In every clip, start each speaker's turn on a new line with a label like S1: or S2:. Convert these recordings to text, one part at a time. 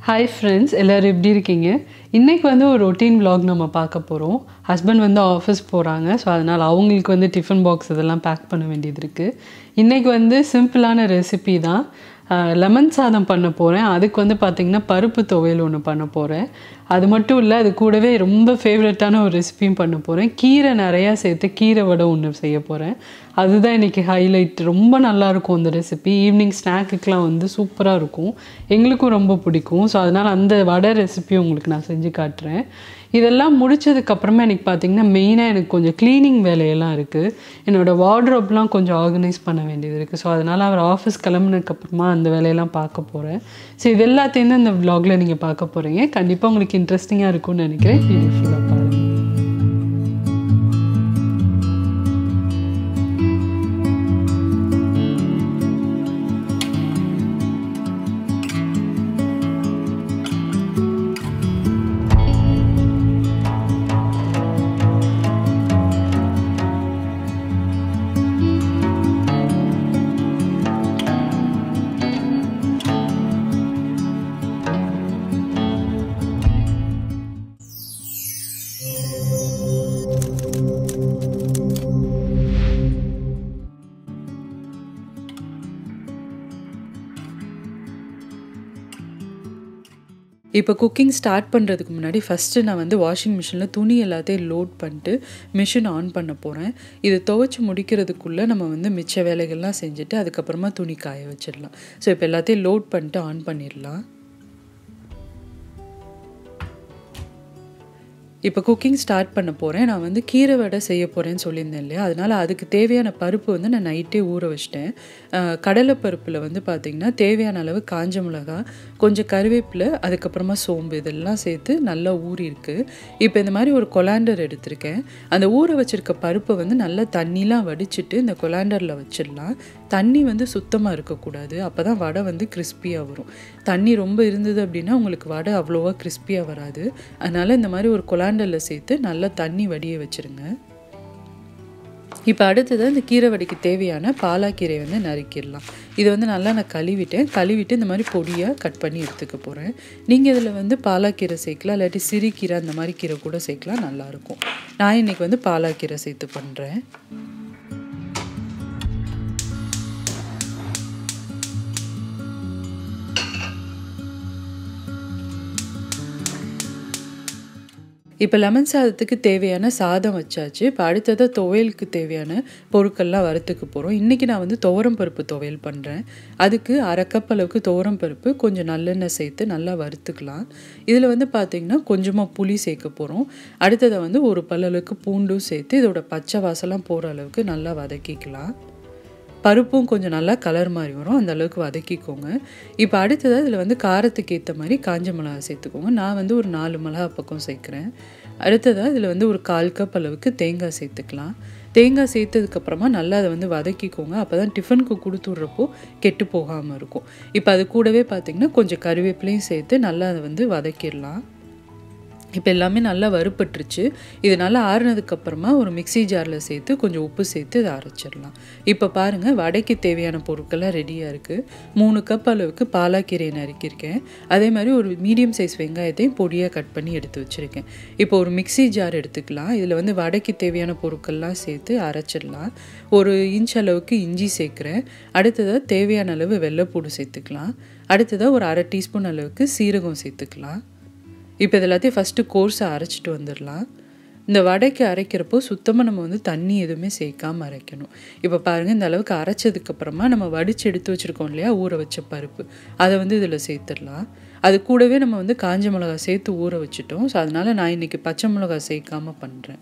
S1: hi friends எல்லோரும் எப்படி இருக்கீங்க இன்றைக்கி வந்து ஒரு ரொட்டீன் vlog நம்ம பார்க்க போகிறோம் ஹஸ்பண்ட் வந்து ஆஃபீஸ் போகிறாங்க ஸோ அதனால் அவங்களுக்கு வந்து டிஃபன் பாக்ஸ் இதெல்லாம் பேக் பண்ண வேண்டியது இருக்குது இன்றைக்கி வந்து சிம்பிளான ரெசிபி தான் லெமன் சாதம் பண்ண போகிறேன் அதுக்கு வந்து பார்த்திங்கன்னா பருப்பு துவையல் ஒன்று பண்ண போகிறேன் அது மட்டும் இல்லை அது கூடவே ரொம்ப ஃபேவரட்டான ஒரு ரெசிபியும் பண்ண போகிறேன் கீரை நிறையா சேர்த்து கீரை வடை ஒன்று செய்ய போகிறேன் அதுதான் இன்றைக்கி ஹைலைட் ரொம்ப நல்லாயிருக்கும் அந்த ரெசிபி ஈவினிங் ஸ்நாக்குக்கெலாம் வந்து சூப்பராக இருக்கும் எங்களுக்கும் ரொம்ப பிடிக்கும் ஸோ அதனால் அந்த வடை ரெசிபி உங்களுக்கு நான் செஞ்சு காட்டுறேன் இதெல்லாம் முடிச்சதுக்கப்புறமா எனக்கு பார்த்தீங்கன்னா மெயினாக எனக்கு கொஞ்சம் க்ளீனிங் வேலையெல்லாம் இருக்குது என்னோடய வார்ட்ரோப்லாம் கொஞ்சம் ஆர்கனைஸ் பண்ண வேண்டியது இருக்குது ஸோ அதனால் அவர் ஆஃபீஸ் கிளம்புனதுக்கப்புறமா அந்த வேலையெல்லாம் பார்க்க போகிறேன் ஸோ இது எல்லாத்தையும் தான் இந்த vlogல நீங்கள் பார்க்க போகிறீங்க கண்டிப்பாக உங்களுக்கு இன்ட்ரெஸ்டிங்காக இருக்கும்னு நினைக்கிறேன் வீடியோ ஃபுல்லாக பாருங்கள் இப்போ குக்கிங் ஸ்டார்ட் பண்ணுறதுக்கு முன்னாடி ஃபஸ்ட்டு நான் வந்து வாஷிங் மிஷினில் துணி எல்லாத்தையும் லோட் பண்ணிட்டு மிஷின் ஆன் பண்ண போகிறேன் இது துவைச்சி முடிக்கிறதுக்குள்ளே நம்ம வந்து மிச்ச வேலைகள்லாம் செஞ்சுட்டு அதுக்கப்புறமா துணி காய வச்சிடலாம் ஸோ இப்போ எல்லாத்தையும் லோட் பண்ணிட்டு ஆன் பண்ணிடலாம் இப்போ குக்கிங் ஸ்டார்ட் பண்ண போகிறேன் நான் வந்து கீரை வடை செய்ய போகிறேன்னு சொல்லியிருந்தேன் இல்லையா அதனால் அதுக்கு தேவையான பருப்பு வந்து நான் நைட்டே ஊற வச்சிட்டேன் அஹ் கடலை பருப்பில் வந்து பார்த்திங்கன்னா தேவையான அளவு காஞ்ச மிளகா கொஞ்சம் கருவேப்பிலை அதுக்கப்புறமா சோம்பு இதெல்லாம் சேர்த்து நல்லா ஊறி இருக்கு இப்போ இந்த மாதிரி ஒரு கொலாண்டர் எடுத்திருக்கேன் அந்த ஊற வச்சிருக்க பருப்பை வந்து நல்லா தண்ணிலாம் வடிச்சிட்டு இந்த கொலாண்டரில் வச்சிடலாம் தண்ணி வந்து சுத்தமாக இருக்கக்கூடாது அப்போ தான் வடை வந்து கிறிஸ்பியாக வரும் தண்ணி ரொம்ப இருந்தது அப்படின்னா உங்களுக்கு வடை அவ்வளோவா கிறிஸ்பியாக வராது அதனால் இந்த மாதிரி ஒரு கொலாண்டரில் சேர்த்து நல்லா தண்ணி வடிய வச்சுருங்க இப்போ அடுத்தது இந்த கீரை வடைக்கு தேவையான பாலாக்கீரை வந்து நறுக்கிடலாம் இதை வந்து நல்லா நான் கழுவிட்டேன் கழுவிட்டு இந்த மாதிரி பொடியாக கட் பண்ணி எடுத்துக்க போகிறேன் நீங்கள் இதில் வந்து பாலாக்கீரை சேர்க்கலாம் இல்லாட்டி சிறுகீரை அந்த மாதிரி கீரை கூட சேர்க்கலாம் நல்லாயிருக்கும் நான் இன்றைக்கி வந்து பாலாக்கீரை சேர்த்து பண்ணுறேன் இப்போ லெமன் சாதத்துக்கு தேவையான சாதம் வச்சாச்சு இப்போ அடுத்ததாக துவையலுக்கு தேவையான பொருட்கள்லாம் வறுத்துக்க போகிறோம் இன்றைக்கி நான் வந்து துவரம் பருப்பு துவையல் பண்ணுறேன் அதுக்கு அரை கப் அளவுக்கு துவரம் பருப்பு கொஞ்சம் நல்லெண்ணெய் சேர்த்து நல்லா வறுத்துக்கலாம் இதில் வந்து பார்த்திங்கன்னா கொஞ்சமாக புளி சேர்க்க போகிறோம் அடுத்ததை வந்து ஒரு பல்லளவுக்கு பூண்டும் சேர்த்து இதோட பச்சை வாசலாம் போகிற அளவுக்கு நல்லா வதக்கிக்கலாம் பருப்பும் கொஞ்சம் நல்லா கலர் மாதிரி வரும் அந்த அளவுக்கு வதக்கிக்கோங்க இப்போ அடுத்ததாக இதில் வந்து காரத்துக்கு ஏற்ற மாதிரி காஞ்ச மிளகா சேர்த்துக்கோங்க நான் வந்து ஒரு நாலு மிளகா பக்கம் சேர்க்குறேன் அடுத்ததாக இதில் வந்து ஒரு கால் கப் அளவுக்கு தேங்காய் சேர்த்துக்கலாம் தேங்காய் சேர்த்ததுக்கப்புறமா நல்லா அதை வந்து வதக்கிக்கோங்க அப்போ தான் டிஃபனுக்கு கொடுத்து விட்றப்போ கெட்டு போகாமல் இருக்கும் இப்போ அது கூடவே பார்த்திங்கன்னா கொஞ்சம் கருவேப்பிலையும் சேர்த்து நல்லா அதை வந்து வதக்கிடலாம் இப்போ எல்லாமே நல்லா வறுப்பட்டுருச்சு இது நல்லா ஆறுனதுக்கப்புறமா ஒரு மிக்சி ஜாரில் சேர்த்து கொஞ்சம் உப்பு சேர்த்து இதை அரைச்சிடலாம் இப்போ பாருங்கள் வடைக்கு தேவையான பொருட்கள்லாம் ரெடியாக இருக்குது மூணு கப் அளவுக்கு பாலாக்கீரையை நறுக்கியிருக்கேன் அதே மாதிரி ஒரு மீடியம் சைஸ் வெங்காயத்தையும் பொடியாக கட் பண்ணி எடுத்து வச்சுருக்கேன் இப்போ ஒரு மிக்சி ஜார் எடுத்துக்கலாம் இதில் வந்து வடைக்கு தேவையான பொருட்கள்லாம் சேர்த்து அரைச்சிடலாம் ஒரு இன்ச் அளவுக்கு இஞ்சி சேர்க்குறேன் அடுத்ததாக தேவையான அளவு வெள்ளைப்பூடு சேர்த்துக்கலாம் அடுத்ததாக ஒரு அரை டீஸ்பூன் அளவுக்கு சீரகம் சேர்த்துக்கலாம் இப்போ இது எல்லாத்தையும் ஃபஸ்ட்டு கோர்ஸை அரைச்சிட்டு வந்துடலாம் இந்த வடைக்கு அரைக்கிறப்போ சுத்தமாக நம்ம வந்து தண்ணி எதுவுமே சேர்க்காம அரைக்கணும் இப்போ பாருங்கள் இந்த அளவுக்கு அரைச்சதுக்கப்புறமா நம்ம வடித்து எடுத்து வச்சுருக்கோம் இல்லையா ஊற வச்ச பருப்பு அதை வந்து இதில் சேர்த்துடலாம் அது கூடவே நம்ம வந்து காஞ்ச மிளகா சேர்த்து ஊற வச்சுட்டோம் ஸோ அதனால் நான் இன்றைக்கி பச்சை மிளகா சேர்க்காம பண்ணுறேன்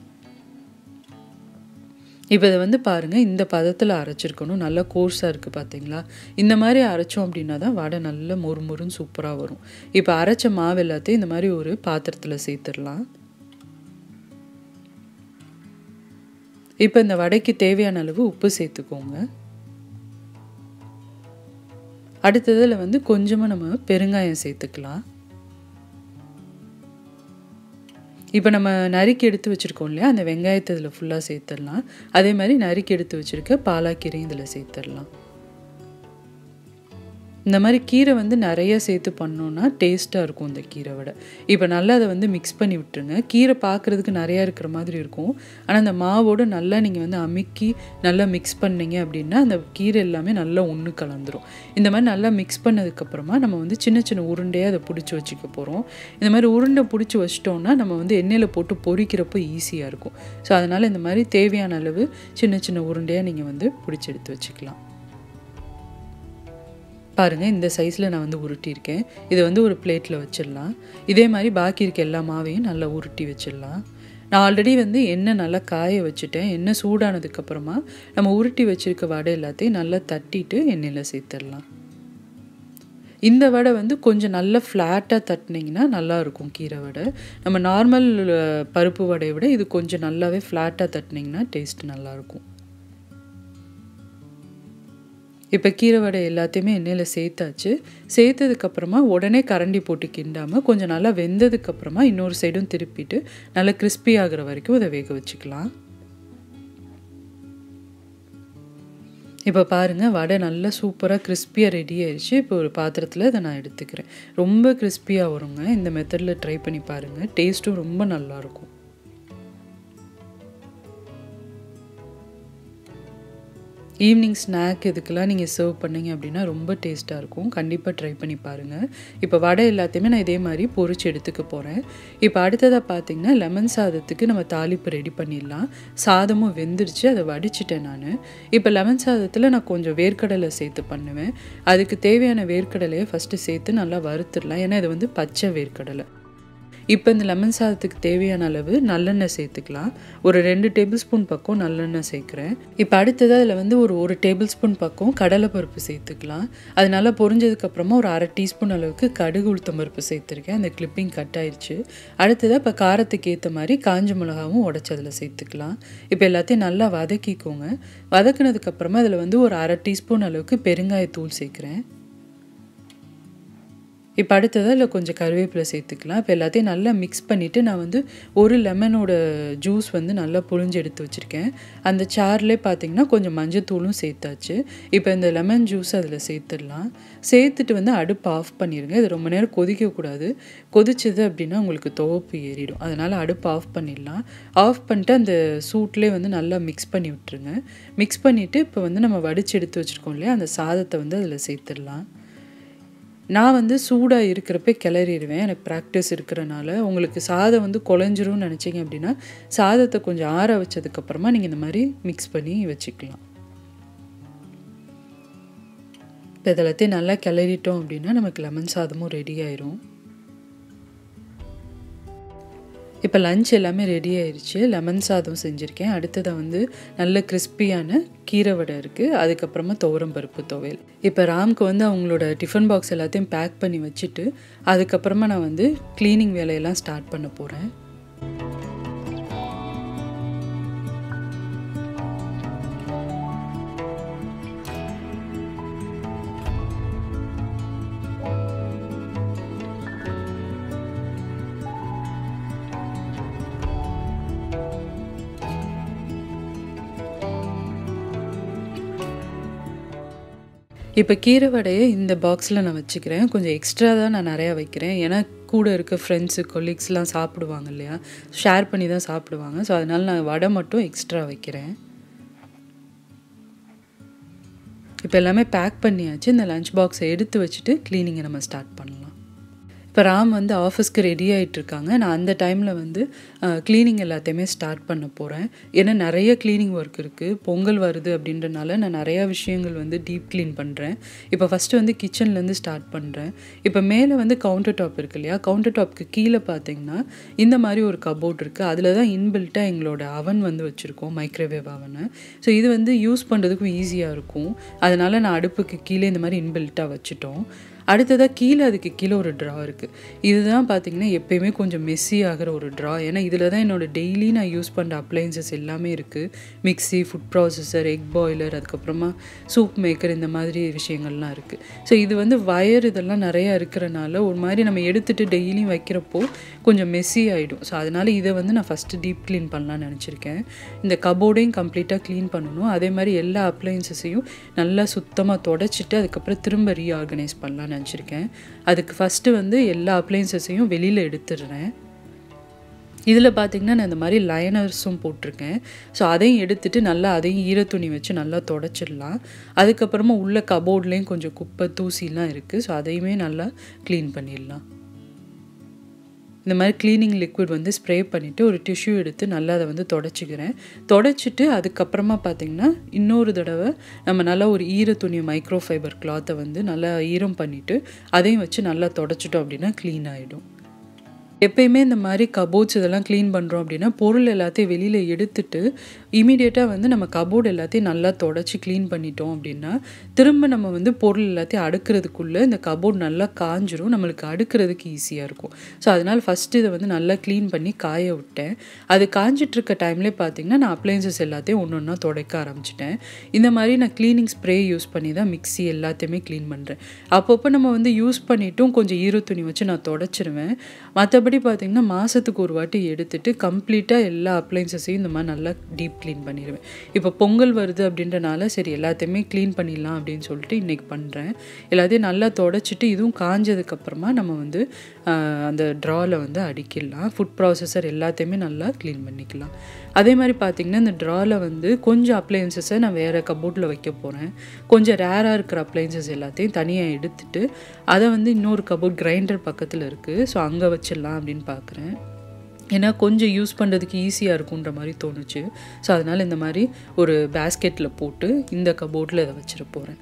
S1: இப்போ இதை வந்து பாருங்கள் இந்த பதத்தில் அரைச்சிருக்கணும் நல்லா கோர்ஸாக இருக்குது பார்த்தீங்களா இந்த மாதிரி அரைச்சோம் அப்படின்னா தான் வடை நல்ல மொறுமொறுன்னு சூப்பராக வரும் இப்போ அரைச்ச மாவு எல்லாத்தையும் இந்த மாதிரி ஒரு பாத்திரத்தில் சேர்த்துடலாம் இப்போ இந்த வடைக்கு தேவையான அளவு உப்பு சேர்த்துக்கோங்க அடுத்ததில் வந்து கொஞ்சமாக நம்ம பெருங்காயம் சேர்த்துக்கலாம் இப்போ நம்ம நறுக்கி எடுத்து வச்சுருக்கோம் இல்லையா அந்த வெங்காயத்தை இதில் ஃபுல்லாக சேர்த்துடலாம் அதே மாதிரி நறுக்கி எடுத்து வச்சுருக்க பாலாக்கீரையும் இதில் சேர்த்துடலாம் இந்த மாதிரி கீரை வந்து நிறைய சேர்த்து பண்ணோன்னா டேஸ்ட்டாக இருக்கும் இந்த கீரை வடை இப்போ நல்லா அதை வந்து மிக்ஸ் பண்ணி விட்டுருங்க கீரை பார்க்குறதுக்கு நிறையா இருக்கிற மாதிரி இருக்கும் ஆனால் அந்த மாவோடு நல்லா நீங்கள் வந்து அமுக்கி நல்லா மிக்ஸ் பண்ணீங்க அப்படின்னா அந்த கீரை எல்லாமே நல்லா ஒன்று கலந்துரும் இந்த மாதிரி நல்லா மிக்ஸ் பண்ணதுக்கப்புறமா நம்ம வந்து சின்ன சின்ன உருண்டையாக அதை பிடிச்சி வச்சுக்க போகிறோம் இந்த மாதிரி உருண்டை பிடிச்சி வச்சிட்டோம்னா நம்ம வந்து எண்ணெயில் போட்டு பொரிக்கிறப்போ ஈஸியாக இருக்கும் ஸோ அதனால் இந்த மாதிரி தேவையான அளவு சின்ன சின்ன உருண்டையாக நீங்கள் வந்து பிடிச்சி எடுத்து வச்சுக்கலாம் பாருங்கள் இந்த சைஸில் நான் வந்து உருட்டியிருக்கேன் இதை வந்து ஒரு பிளேட்டில் வச்சிடலாம் இதே மாதிரி பாக்கி இருக்க எல்லா மாவையும் நல்லா உருட்டி வச்சிடலாம் நான் ஆல்ரெடி வந்து எண்ணெய் நல்லா காய வச்சுட்டேன் எண்ணெய் சூடானதுக்கப்புறமா நம்ம உருட்டி வச்சுருக்க வடை எல்லாத்தையும் நல்லா தட்டிட்டு எண்ணெயில் சேர்த்துடலாம் இந்த வடை வந்து கொஞ்சம் நல்லா ஃப்ளாட்டாக தட்டினீங்கன்னா நல்லாயிருக்கும் கீரை வடை நம்ம நார்மல் பருப்பு வடையை விட இது கொஞ்சம் நல்லாவே ஃப்ளாட்டாக தட்டினீங்கன்னா டேஸ்ட் நல்லாயிருக்கும் இப்போ கீரை வடை எல்லாத்தையுமே எண்ணெயில் சேர்த்தாச்சு சேர்த்ததுக்கப்புறமா உடனே கரண்டி போட்டு கிண்டாமல் கொஞ்சம் நல்லா வெந்ததுக்கப்புறமா இன்னொரு சைடும் திருப்பிட்டு நல்லா கிறிஸ்பி ஆகிற வரைக்கும் இதை வேக வச்சுக்கலாம் இப்போ பாருங்கள் வடை நல்லா சூப்பராக கிறிஸ்பியாக ரெடி ஆயிடுச்சு இப்போ ஒரு பாத்திரத்தில் இதை நான் எடுத்துக்கிறேன் ரொம்ப கிறிஸ்பியாக வருங்க இந்த மெத்தடில் ட்ரை பண்ணி பாருங்கள் டேஸ்ட்டும் ரொம்ப நல்லாயிருக்கும் ஈவினிங் ஸ்நாக் இதுக்கெல்லாம் நீங்கள் சர்வ் பண்ணிங்க அப்படின்னா ரொம்ப டேஸ்ட்டாக இருக்கும் கண்டிப்பாக ட்ரை பண்ணி பாருங்கள் இப்போ வடை எல்லாத்தையுமே நான் இதே மாதிரி பொறிச்சு எடுத்துக்க போகிறேன் இப்போ அடுத்ததாக பார்த்தீங்கன்னா லெமன் சாதத்துக்கு நம்ம தாளிப்பு ரெடி பண்ணிடலாம் சாதமும் வெந்துருச்சு அதை வடிச்சிட்டேன் நான் இப்போ லெமன் சாதத்தில் நான் கொஞ்சம் வேர்க்கடலை சேர்த்து பண்ணுவேன் அதுக்கு தேவையான வேர்க்கடலையை ஃபஸ்ட்டு சேர்த்து நல்லா வறுத்துடலாம் ஏன்னா இது வந்து பச்சை வேர்க்கடலை இப்போ இந்த லெமன் சாதத்துக்கு தேவையான அளவு நல்லெண்ணெய் சேர்த்துக்கலாம் ஒரு ரெண்டு டேபிள் ஸ்பூன் பக்கம் நல்லெண்ணெய் சேர்க்குறேன் இப்போ அடுத்தது அதில் வந்து ஒரு ஒரு டேபிள் ஸ்பூன் பக்கம் கடலைப்பருப்பு சேர்த்துக்கலாம் அது நல்லா பொரிஞ்சதுக்கப்புறமா ஒரு அரை டீஸ்பூன் அளவுக்கு கடுகு உளுத்தம் பருப்பு சேர்த்துருக்கேன் அந்த கிளிப்பிங் கட் ஆயிடுச்சு அடுத்ததாக இப்போ காரத்துக்கு ஏற்ற மாதிரி காஞ்ச மிளகாவும் உடச்சி அதில் சேர்த்துக்கலாம் இப்போ எல்லாத்தையும் நல்லா வதக்கிக்கோங்க வதக்குனதுக்கப்புறமா அதில் வந்து ஒரு அரை டீஸ்பூன் அளவுக்கு பெருங்காயத்தூள் சேர்க்குறேன் இப்போ அடுத்ததாக இல்லை கொஞ்சம் கருவேப்பிலை சேர்த்துக்கலாம் இப்போ எல்லாத்தையும் நல்லா மிக்ஸ் பண்ணிவிட்டு நான் வந்து ஒரு லெமனோட ஜூஸ் வந்து நல்லா புழிஞ்சு எடுத்து வச்சுருக்கேன் அந்த சார்லே பார்த்தீங்கன்னா கொஞ்சம் மஞ்சத்தூளும் சேர்த்தாச்சு இப்போ இந்த லெமன் ஜூஸ் அதில் சேர்த்துடலாம் சேர்த்துட்டு வந்து அடுப்பு ஆஃப் பண்ணிடுங்க இது ரொம்ப நேரம் கொதிக்கக்கூடாது கொதிச்சது அப்படின்னா உங்களுக்கு துவப்பு ஏறிடும் அதனால் அடுப்பு ஆஃப் பண்ணிடலாம் ஆஃப் பண்ணிட்டு அந்த சூட்லேயே வந்து நல்லா மிக்ஸ் பண்ணி விட்டுருங்க மிக்ஸ் பண்ணிவிட்டு இப்போ வந்து நம்ம வடித்து எடுத்து வச்சுருக்கோம் இல்லையா அந்த சாதத்தை வந்து அதில் சேர்த்துடலாம் நான் வந்து சூடாக இருக்கிறப்ப கிளறிடுவேன் எனக்கு ப்ராக்டிஸ் இருக்கிறனால உங்களுக்கு சாதம் வந்து குழஞ்சிரும்னு நினச்சிங்க அப்படின்னா சாதத்தை கொஞ்சம் ஆற வச்சதுக்கப்புறமா நீங்கள் இந்த மாதிரி மிக்ஸ் பண்ணி வச்சுக்கலாம் இப்போ இதெல்லாத்தையும் நல்லா கிளறிட்டோம் அப்படின்னா நமக்கு லெமன் சாதமும் ரெடி ஆயிரும் இப்போ லஞ்ச் எல்லாமே ரெடி ஆயிடுச்சு லெமன் சாதம் செஞ்சுருக்கேன் அடுத்ததை வந்து நல்ல கிறிஸ்பியான கீரை வடை இருக்குது அதுக்கப்புறமா துவரம் பருப்பு துவையல் இப்போ ராம்க்கு வந்து அவங்களோட டிஃபன் பாக்ஸ் எல்லாத்தையும் பேக் பண்ணி வச்சுட்டு அதுக்கப்புறமா நான் வந்து க்ளீனிங் வேலையெல்லாம் ஸ்டார்ட் பண்ண போகிறேன் இப்போ கீரை வடையை இந்த பாக்ஸில் நான் வச்சுக்கிறேன் கொஞ்சம் எக்ஸ்ட்ரா தான் நான் நிறையா வைக்கிறேன் ஏன்னா கூட இருக்க ஃப்ரெண்ட்ஸு கொலீக்ஸ்லாம் சாப்பிடுவாங்க இல்லையா ஷேர் பண்ணி தான் சாப்பிடுவாங்க ஸோ அதனால் நான் வடை மட்டும் எக்ஸ்ட்ரா வைக்கிறேன் இப்போ எல்லாமே பேக் பண்ணியாச்சு இந்த லஞ்ச் பாக்ஸை எடுத்து வச்சுட்டு க்ளீனிங்கை நம்ம ஸ்டார்ட் பண்ணலாம் இப்போ ராம் வந்து ஆஃபீஸ்க்கு ரெடி ஆகிட்டு இருக்காங்க நான் அந்த டைமில் வந்து க்ளீனிங் எல்லாத்தையுமே ஸ்டார்ட் பண்ண போகிறேன் ஏன்னா நிறைய க்ளீனிங் ஒர்க் இருக்குது பொங்கல் வருது அப்படின்றனால நான் நிறையா விஷயங்கள் வந்து டீப் க்ளீன் பண்ணுறேன் இப்போ ஃபஸ்ட்டு வந்து கிச்சன்லேருந்து ஸ்டார்ட் பண்ணுறேன் இப்போ மேலே வந்து கவுண்டர் டாப் இருக்கு இல்லையா கவுண்டர் டாப்க்கு கீழே பார்த்தீங்கன்னா இந்த மாதிரி ஒரு கபோர்ட் இருக்குது அதில் தான் இன்பில்ட்டாக எங்களோட அவன் வந்து வச்சுருக்கோம் மைக்ரோவேவ் அவனை ஸோ இது வந்து யூஸ் பண்ணுறதுக்கும் ஈஸியாக இருக்கும் அதனால் நான் அடுப்புக்கு கீழே இந்த மாதிரி இன்பில்ட்டாக வச்சுட்டோம் அடுத்ததாக கீழே அதுக்கு கீழே ஒரு ட்ரா இருக்குது இதுதான் பார்த்தீங்கன்னா எப்பயுமே கொஞ்சம் மெஸ்ஸி ஆகிற ஒரு ட்ரா ஏன்னா இதில் தான் என்னோட டெய்லி நான் யூஸ் பண்ணுற அப்ளைன்சஸ் எல்லாமே இருக்குது mixie food processor egg boiler அதுக்கப்புறமா சூப் மேக்கர் இந்த மாதிரி விஷயங்கள்லாம் இருக்குது ஸோ இது வந்து வயர் இதெல்லாம் நிறையா இருக்கிறனால ஒரு மாதிரி நம்ம எடுத்துகிட்டு டெய்லியும் வைக்கிறப்போ கொஞ்சம் மெஸ்ஸி ஆகிடும் ஸோ அதனால் இதை வந்து நான் ஃபஸ்ட்டு டீப் க்ளீன் பண்ணலாம்னு நினச்சிருக்கேன் இந்த கபோர்டையும் கம்ப்ளீட்டாக க்ளீன் பண்ணணும் அதே மாதிரி எல்லா அப்ளைன்சஸையும் நல்லா சுத்தமாக தொடச்சிட்டு அதுக்கப்புறம் திரும்ப ரீஆர்கனைஸ் பண்ணலாம்னு நினச்சிருக்கேன் அதுக்கு ஃபஸ்ட்டு வந்து எல்லா அப்ளைன்சஸையும் வெளியில் எடுத்துடுறேன் இதில் பார்த்திங்கன்னா நான் இந்த மாதிரி லைனர்ஸும் போட்டிருக்கேன் ஸோ அதையும் எடுத்துட்டு நல்லா அதையும் ஈரத்துணி வச்சு நல்லா தொடச்சிடலாம் அதுக்கப்புறமா உள்ள கபோர்ட்லேயும் கொஞ்சம் குப்பை தூசிலாம் இருக்குது ஸோ அதையுமே நல்லா க்ளீன் பண்ணிடலாம் இந்த மாதிரி க்ளீனிங் லிக்விட் வந்து ஸ்ப்ரே பண்ணிவிட்டு ஒரு டிஷ்யூ எடுத்து நல்லா அதை வந்து தொடச்சிக்கிறேன் தொடச்சிட்டு அதுக்கப்புறமா பார்த்திங்கன்னா இன்னொரு தடவை நம்ம நல்லா ஒரு ஈர துணி மைக்ரோ ஃபைபர் கிளாத்தை வந்து நல்லா ஈரம் பண்ணிவிட்டு அதையும் வச்சு நல்லா தொடச்சிட்டோம் அப்படின்னா க்ளீன் ஆகிடும் எப்பயுமே இந்த மாதிரி கபோர்ட்ஸ் இதெல்லாம் க்ளீன் பண்ணுறோம் அப்படின்னா பொருள் எல்லாத்தையும் வெளியில் எடுத்துட்டு இமீடியட்டாக வந்து நம்ம கபோர்டு எல்லாத்தையும் நல்லா தொடச்சி க்ளீன் பண்ணிட்டோம் அப்படின்னா திரும்ப நம்ம வந்து பொருள் எல்லாத்தையும் அடுக்கிறதுக்குள்ளே இந்த கபோர்டு நல்லா காஞ்சிரும் நம்மளுக்கு அடுக்கிறதுக்கு ஈஸியாக இருக்கும் ஸோ அதனால் ஃபஸ்ட்டு இதை வந்து நல்லா க்ளீன் பண்ணி காய விட்டேன் அது காஞ்சிட்ருக்க டைம்லேயே பார்த்தீங்கன்னா நான் அப்ளைன்சஸ் எல்லாத்தையும் ஒன்று ஒன்றா துடைக்க ஆரம்பிச்சிட்டேன் இந்த மாதிரி நான் க்ளீனிங் ஸ்ப்ரே யூஸ் பண்ணி தான் மிக்ஸி எல்லாத்தையுமே க்ளீன் பண்ணுறேன் அப்பப்போ நம்ம வந்து யூஸ் பண்ணிட்டும் கொஞ்சம் ஈர துணி வச்சு நான் தொடச்சிருவேன் மற்றபடி மற்றபடி பார்த்திங்கன்னா மாதத்துக்கு ஒரு வாட்டி எடுத்துட்டு கம்ப்ளீட்டாக எல்லா அப்ளைன்சஸையும் இந்த மாதிரி நல்லா டீப் க்ளீன் பண்ணிடுவேன் இப்போ பொங்கல் வருது அப்படின்றனால சரி எல்லாத்தையுமே க்ளீன் பண்ணிடலாம் அப்படின்னு சொல்லிட்டு இன்றைக்கி பண்ணுறேன் எல்லாத்தையும் நல்லா தொடச்சிட்டு இதுவும் காஞ்சதுக்கப்புறமா நம்ம வந்து அந்த ட்ராவில் வந்து அடிக்கிடலாம் ஃபுட் ப்ராசஸர் எல்லாத்தையுமே நல்லா க்ளீன் பண்ணிக்கலாம் அதே மாதிரி பார்த்திங்கன்னா இந்த ட்ராவில் வந்து கொஞ்சம் அப்ளையன்சஸை நான் வேறு கபோர்டில் வைக்க போகிறேன் கொஞ்சம் ரேராக இருக்கிற அப்ளையன்சஸ் எல்லாத்தையும் தனியாக எடுத்துட்டு அதை வந்து இன்னொரு கபோர்ட் கிரைண்டர் பக்கத்தில் இருக்குது ஸோ அங்கே வச்சிடலாம் அப்படின்னு பார்க்குறேன் ஏன்னா கொஞ்சம் யூஸ் பண்ணுறதுக்கு ஈஸியாக இருக்குன்ற மாதிரி தோணுச்சு ஸோ அதனால் இந்த மாதிரி ஒரு பேஸ்கெட்டில் போட்டு இந்த கபோர்டில் இதை வச்சிட போகிறேன்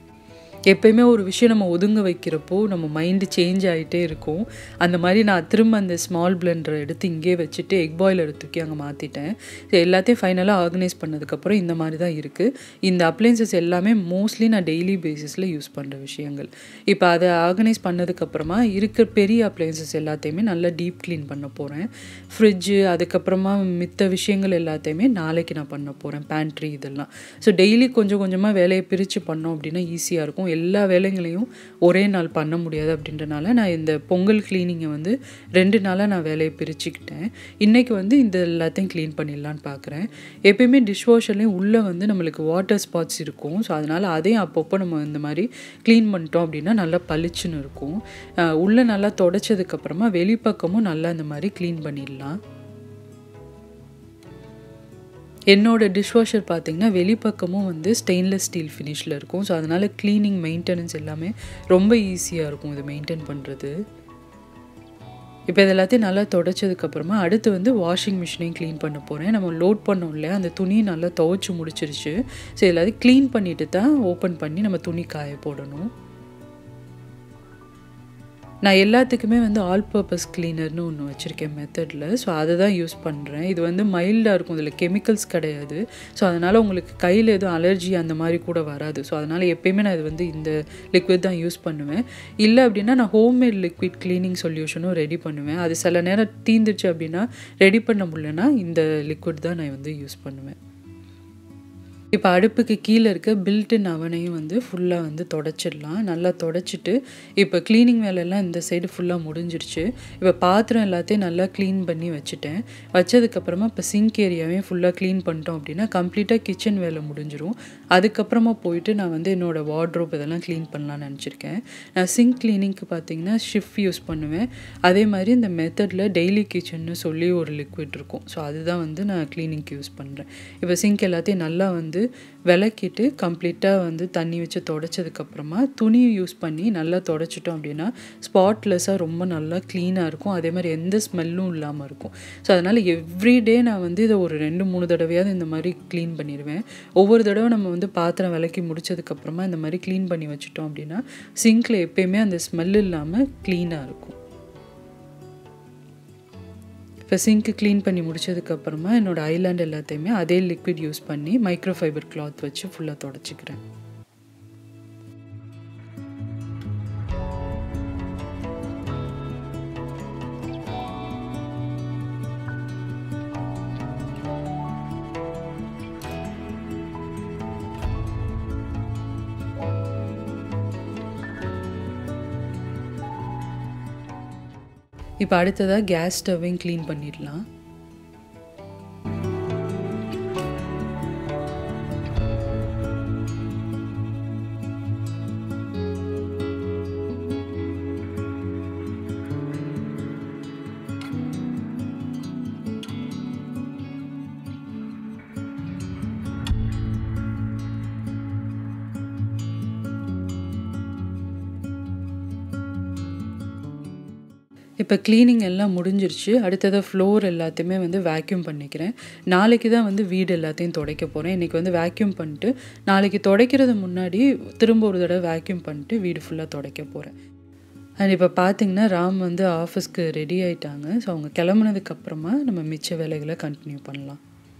S1: எப்பயுமே ஒரு விஷயம் நம்ம ஒதுங்க வைக்கிறப்போ நம்ம மைண்டு சேஞ்ச் ஆகிட்டே இருக்கும் அந்த மாதிரி நான் திரும்ப அந்த ஸ்மால் பிளெண்டரை எடுத்து இங்கே வச்சுட்டு எக் பாயிலர் தூக்கி அங்கே மாற்றிட்டேன் எல்லாத்தையும் ஃபைனலாக ஆர்கனைஸ் பண்ணதுக்கப்புறம் இந்த மாதிரி தான் இருக்குது இந்த அப்ளைன்சஸ் எல்லாமே மோஸ்ட்லி நான் டெய்லி பேசிஸில் யூஸ் பண்ணுற விஷயங்கள் இப்போ அதை ஆர்கனைஸ் பண்ணதுக்கப்புறமா இருக்கிற பெரிய அப்ளைன்சஸ் எல்லாத்தையுமே நல்லா டீப் க்ளீன் பண்ண போகிறேன் ஃப்ரிட்ஜு அதுக்கப்புறமா மித்த விஷயங்கள் எல்லாத்தையுமே நாளைக்கு நான் பண்ண போகிறேன் பேண்ட்ரி இதெல்லாம் ஸோ டெய்லி கொஞ்சம் கொஞ்சமாக வேலையை பிரித்து பண்ணோம் அப்படின்னா ஈஸியாக இருக்கும் எல்லா வேலைகளையும் ஒரே நாள் பண்ண முடியாது அப்படின்றனால நான் இந்த பொங்கல் க்ளீனிங்கை வந்து ரெண்டு நாளாக நான் வேலையை பிரிச்சுக்கிட்டேன் இன்றைக்கி வந்து இந்த எல்லாத்தையும் க்ளீன் பண்ணிடலான்னு பார்க்குறேன் எப்பயுமே டிஷ்வாஷர்லேயும் உள்ளே வந்து நம்மளுக்கு வாட்டர் ஸ்பாட்ஸ் இருக்கும் ஸோ அதனால் அதையும் அப்பப்போ நம்ம இந்த மாதிரி க்ளீன் பண்ணிட்டோம் அப்படின்னா நல்லா பளிச்சுன்னு இருக்கும் உள்ளே நல்லா தொடச்சதுக்கப்புறமா வெளிப்பக்கமும் நல்லா இந்த மாதிரி க்ளீன் பண்ணிடலாம் என்னோட டிஷ்வாஷர் பார்த்திங்கன்னா வெளிப்பக்கமும் வந்து ஸ்டெயின்லெஸ் ஸ்டீல் ஃபினிஷில் இருக்கும் ஸோ அதனால் க்ளீனிங் மெயின்டெனன்ஸ் எல்லாமே ரொம்ப ஈஸியாக இருக்கும் இது மெயின்டைன் பண்ணுறது இப்போ இது எல்லாத்தையும் நல்லா தொடச்சதுக்கப்புறமா அடுத்து வந்து வாஷிங் மிஷினையும் க்ளீன் பண்ண போகிறேன் நம்ம லோட் பண்ணோம் இல்லையா அந்த துணியை நல்லா துவைச்சி முடிச்சிருச்சு ஸோ எல்லாத்தையும் க்ளீன் பண்ணிட்டு தான் ஓப்பன் பண்ணி நம்ம துணி காய போடணும் நான் எல்லாத்துக்குமே வந்து ஆல் பர்பஸ் க்ளீனர்னு ஒன்று வச்சுருக்கேன் மெத்தடில் ஸோ அதை தான் யூஸ் பண்ணுறேன் இது வந்து மைல்டாக இருக்கும் இதில் கெமிக்கல்ஸ் கிடையாது ஸோ அதனால் உங்களுக்கு கையில் எதுவும் அலர்ஜி அந்த மாதிரி கூட வராது ஸோ அதனால் எப்பயுமே நான் இது வந்து இந்த லிக்விட் தான் யூஸ் பண்ணுவேன் இல்லை அப்படின்னா நான் ஹோம்மேட் லிக்விட் க்ளீனிங் சொல்யூஷனும் ரெடி பண்ணுவேன் அது சில நேரம் தீந்துச்சு அப்படின்னா ரெடி பண்ண முடியலன்னா இந்த லிக்விட் தான் நான் வந்து யூஸ் பண்ணுவேன் இப்போ அடுப்புக்கு கீழே இருக்க பில்டின் அவனையும் வந்து ஃபுல்லாக வந்து தொடச்சிடலாம் நல்லா தொடச்சிட்டு இப்போ க்ளீனிங் வேலையெல்லாம் இந்த சைடு ஃபுல்லாக முடிஞ்சிருச்சு இப்போ பாத்திரம் எல்லாத்தையும் நல்லா க்ளீன் பண்ணி வச்சுட்டேன் வச்சதுக்கப்புறமா இப்போ சிங்க் ஏரியாவையும் ஃபுல்லாக க்ளீன் பண்ணிட்டோம் அப்படின்னா கம்ப்ளீட்டாக கிச்சன் வேலை முடிஞ்சிரும் அதுக்கப்புறமா போயிட்டு நான் வந்து என்னோடய வார்ட்ரோப் இதெல்லாம் க்ளீன் பண்ணலான்னு நினச்சிருக்கேன் நான் சிங்க் க்ளீனிங்க்கு பார்த்தீங்கன்னா ஷிஃப்ட் யூஸ் பண்ணுவேன் அதே மாதிரி இந்த மெத்தடில் டெய்லி கிச்சன்னு சொல்லி ஒரு லிக்விட் இருக்கும் ஸோ அதுதான் வந்து நான் க்ளீனிங்க்கு யூஸ் பண்ணுறேன் இப்போ சிங்க் எல்லாத்தையும் நல்லா வந்து விளக்கிட்டு கம்ப்ளீட்டாக வந்து தண்ணி வச்சு தொடச்சதுக்கப்புறமா துணியை யூஸ் பண்ணி நல்லா தொடச்சிட்டோம் அப்படின்னா ஸ்பாட்லெஸ்ஸாக ரொம்ப நல்லா க்ளீனாக இருக்கும் அதே மாதிரி எந்த ஸ்மெல்லும் இல்லாமல் இருக்கும் ஸோ அதனால் எவ்ரிடே நான் வந்து இதை ஒரு ரெண்டு மூணு தடவையாவது இந்த மாதிரி க்ளீன் பண்ணிடுவேன் ஒவ்வொரு தடவை நம்ம வந்து பாத்திரம் விளக்கி முடிச்சதுக்கப்புறமா இந்த மாதிரி க்ளீன் பண்ணி வச்சுட்டோம் அப்படின்னா சிங்க்கில் எப்பயுமே அந்த ஸ்மெல் இல்லாமல் க்ளீனாக இருக்கும் இப்போ சிங்க்கு க்ளீன் பண்ணி முடிச்சதுக்கப்புறமா என்னோடய ஐலாண்ட் எல்லாத்தையுமே அதே லிக்விட் யூஸ் பண்ணி மைக்ரோ ஃபைபர் கிளாத் வச்சு ஃபுல்லாக தொடச்சிக்கிறேன் இப்போ அடுத்ததாக கேஸ் ஸ்டவ்வையும் க்ளீன் பண்ணிடலாம் இப்போ க்ளீனிங் எல்லாம் முடிஞ்சிருச்சு அடுத்ததாக ஃப்ளோர் எல்லாத்தையுமே வந்து வேக்யூம் பண்ணிக்கிறேன் நாளைக்கு தான் வந்து வீடு எல்லாத்தையும் துடைக்க போகிறேன் இன்றைக்கி வந்து வேக்யூம் பண்ணிட்டு நாளைக்கு துடைக்கிறது முன்னாடி திரும்ப ஒரு தடவை வேக்யூம் பண்ணிட்டு வீடு ஃபுல்லாக துடைக்க போகிறேன் அண்ட் இப்போ பார்த்தீங்கன்னா ராம் வந்து ஆஃபீஸ்க்கு ரெடி ஆயிட்டாங்க ஸோ அவங்க கிளம்புனதுக்கப்புறமா நம்ம மிச்ச வேலைகளை கண்டினியூ பண்ணலாம்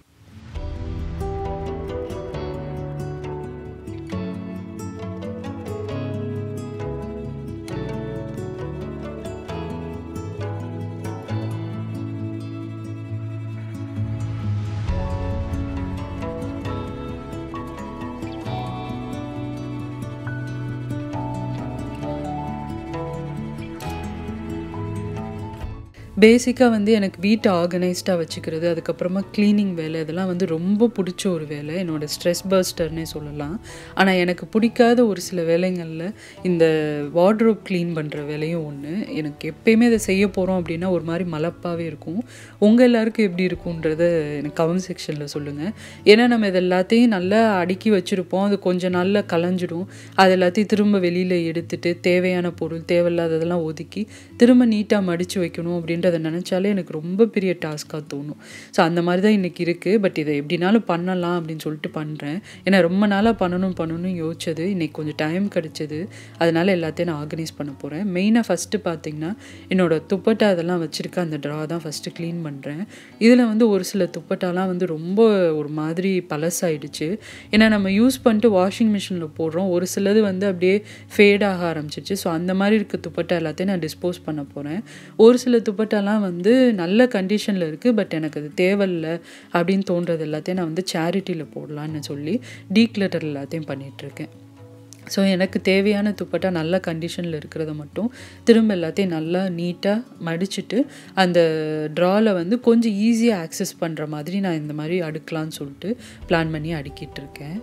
S1: பேசிக்காக வந்து எனக்கு வீட்டை ஆர்கனைஸ்டாக வச்சுக்கிறது அதுக்கப்புறமா க்ளீனிங் வேலை இதெல்லாம் வந்து ரொம்ப பிடிச்ச ஒரு வேலை என்னோடய ஸ்ட்ரெஸ் பர்ஸ்டர்னே சொல்லலாம் ஆனால் எனக்கு பிடிக்காத ஒரு சில வேலைங்களில் இந்த வார்ட்ரோப் க்ளீன் பண்ணுற வேலையும் ஒன்று எனக்கு எப்பயுமே அதை செய்ய போகிறோம் அப்படின்னா ஒரு மாதிரி மலப்பாகவே இருக்கும் உங்கள் எல்லாருக்கும் எப்படி இருக்குன்றத எனக்கு கமெண்ட் செக்ஷனில் சொல்லுங்கள் ஏன்னா நம்ம இது எல்லாத்தையும் நல்லா அடுக்கி வச்சுருப்போம் அது கொஞ்சம் நாளில் கலைஞ்சிடும் அது எல்லாத்தையும் திரும்ப வெளியில் எடுத்துட்டு தேவையான பொருள் தேவையில்லாததெல்லாம் ஒதுக்கி திரும்ப நீட்டாக மடித்து வைக்கணும் அப்படின்னு அப்படின்றத நினச்சாலே எனக்கு ரொம்ப பெரிய டாஸ்க்காக தோணும் ஸோ அந்த மாதிரி தான் இன்றைக்கி இருக்குது பட் இதை எப்படினாலும் பண்ணலாம் அப்படின்னு சொல்லிட்டு பண்ணுறேன் ஏன்னா ரொம்ப நாளாக பண்ணணும் பண்ணணும்னு யோசிச்சது இன்றைக்கி கொஞ்சம் டைம் கிடச்சிது அதனால் எல்லாத்தையும் நான் ஆர்கனைஸ் பண்ண போகிறேன் மெயினாக ஃபஸ்ட்டு பார்த்திங்கன்னா என்னோடய துப்பட்டா அதெல்லாம் வச்சுருக்க அந்த ட்ரா தான் ஃபஸ்ட்டு க்ளீன் பண்ணுறேன் இதில் வந்து ஒரு சில துப்பட்டாலாம் வந்து ரொம்ப ஒரு மாதிரி பழசாயிடுச்சு ஏன்னா நம்ம யூஸ் பண்ணிட்டு வாஷிங் மிஷினில் போடுறோம் ஒரு சிலது வந்து அப்படியே ஃபேடாக ஆரம்பிச்சிச்சு ஸோ அந்த மாதிரி இருக்க துப்பட்டா எல்லாத்தையும் நான் டிஸ்போஸ் பண்ண போகிறேன் ஒரு சில துப்பட்டா துப்பட்டாலாம் வந்து நல்ல கண்டிஷனில் இருக்குது பட் எனக்கு அது தேவையில்ல அப்படின்னு தோன்றது எல்லாத்தையும் நான் வந்து சேரிட்டியில் போடலான்னு சொல்லி டீக்ளட்டர் எல்லாத்தையும் பண்ணிகிட்ருக்கேன் ஸோ எனக்கு தேவையான துப்பட்டா நல்ல கண்டிஷனில் இருக்கிறத மட்டும் திரும்ப எல்லாத்தையும் நல்லா நீட்டாக மடிச்சுட்டு அந்த ட்ராவில் வந்து கொஞ்சம் ஈஸியாக ஆக்சஸ் பண்ணுற மாதிரி நான் இந்த மாதிரி அடுக்கலான்னு சொல்லிட்டு பிளான் பண்ணி அடுக்கிட்டு இருக்கேன்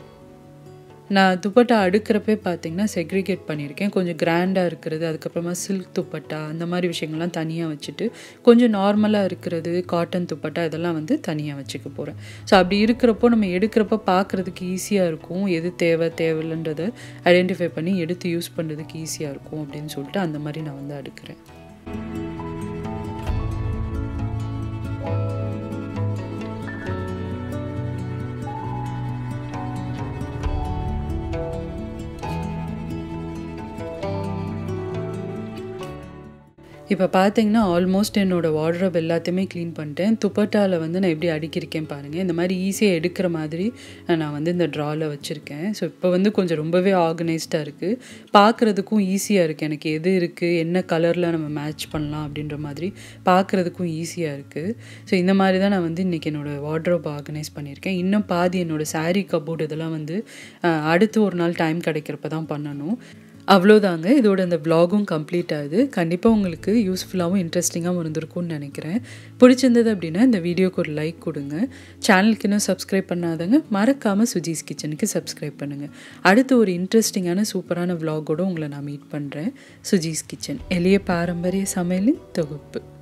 S1: நான் துப்பட்டா அடுக்கிறப்பே பார்த்தீங்கன்னா செக்ரிகேட் பண்ணியிருக்கேன் கொஞ்சம் கிராண்டாக இருக்கிறது அதுக்கப்புறமா சில்க் துப்பட்டா அந்த மாதிரி விஷயங்கள்லாம் தனியாக வச்சுட்டு கொஞ்சம் நார்மலாக இருக்கிறது காட்டன் துப்பட்டா இதெல்லாம் வந்து தனியாக வச்சுக்க போகிறேன் ஸோ அப்படி இருக்கிறப்போ நம்ம எடுக்கிறப்ப பார்க்குறதுக்கு ஈஸியாக இருக்கும் எது தேவை தேவையில்லைன்றதை ஐடென்டிஃபை பண்ணி எடுத்து யூஸ் பண்ணுறதுக்கு ஈஸியாக இருக்கும் அப்படின்னு சொல்லிட்டு அந்த மாதிரி நான் வந்து அடுக்கிறேன் இப்போ பார்த்தீங்கன்னா ஆல்மோஸ்ட் என்னோடய வார்ட்ரோப் எல்லாத்தையுமே க்ளீன் பண்ணிட்டேன் துப்பட்டாவில் வந்து நான் எப்படி அடுக்கியிருக்கேன் பாருங்கள் இந்த மாதிரி ஈஸியாக எடுக்கிற மாதிரி நான் வந்து இந்த ட்ராவில் வச்சுருக்கேன் ஸோ இப்போ வந்து கொஞ்சம் ரொம்பவே ஆர்கனைஸ்டாக இருக்குது பார்க்குறதுக்கும் ஈஸியாக இருக்குது எனக்கு எது இருக்குது என்ன கலரில் நம்ம மேட்ச் பண்ணலாம் அப்படின்ற மாதிரி பார்க்குறதுக்கும் ஈஸியாக இருக்குது ஸோ இந்த மாதிரி தான் நான் வந்து இன்றைக்கி என்னோடய வார்ட்ரோப் ஆர்கனைஸ் பண்ணியிருக்கேன் இன்னும் பாதி என்னோடய சாரீ கபோர்டு இதெல்லாம் வந்து அடுத்து ஒரு நாள் டைம் கிடைக்கிறப்ப தான் பண்ணணும் அவ்வளோதாங்க இதோட இந்த வ்ளாகும் கம்ப்ளீட் ஆகுது கண்டிப்பாக உங்களுக்கு யூஸ்ஃபுல்லாகவும் இன்ட்ரெஸ்டிங்காகவும் இருந்திருக்கும்னு நினைக்கிறேன் பிடிச்சிருந்தது அப்படின்னா இந்த வீடியோக்கு ஒரு லைக் கொடுங்க சேனலுக்கு இன்னும் சப்ஸ்கிரைப் பண்ணாதங்க மறக்காமல் சுஜீஸ் கிச்சனுக்கு சப்ஸ்கிரைப் பண்ணுங்கள் அடுத்து ஒரு இன்ட்ரெஸ்டிங்கான சூப்பரான வ்ளாகோடு உங்களை நான் மீட் பண்ணுறேன் சுஜீஸ் கிச்சன் எளிய பாரம்பரிய சமையலின் தொகுப்பு